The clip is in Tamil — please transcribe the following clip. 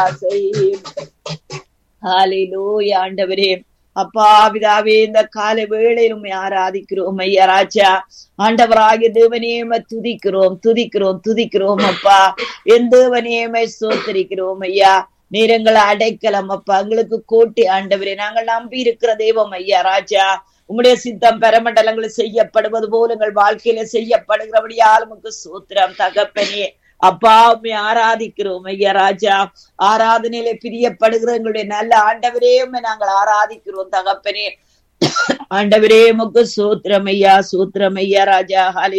ஹalleluya ஆண்டவரே அப்பா பிதாவே இந்த கால வேளையில் உம்மை ஆராதிக்கிறோம் ஐயா ராஜா ஆண்டவராகிய தேவனேம துதிக்கிறோம் துதிக்கிறோம் துதிக்கிறோம் அப்பா என் தேவனேமை சோத்தரிக்கிறோம் ஐயா நேரங்களை அடைக்கலாம் அப்பா எங்களுக்கு கோட்டை ஆண்டவரே நாங்கள் நம்பி இருக்கிற தெய்வம் ஐயா ராஜா உம்முடைய சித்தம் பெரமண்டலங்கள் செய்யப்படுவது போல எங்கள் வாழ்க்கையில செய்யப்படுகிறபடியால் உமக்கு சோத்திரம் தகப்பனே அப்பா உண்மை ஆராதிக்கிறோம் ஐயா ராஜா ஆராதனையில பிரியப்படுகிற எங்களுடைய நல்ல ஆண்டவரே உம்மை நாங்கள் ஆராதிக்கிறோம் தகப்பனே ஆண்டவரே உமக்கு சோத்திரம் ஐயா சோத்திரம் ஐயா ராஜா ஹாலே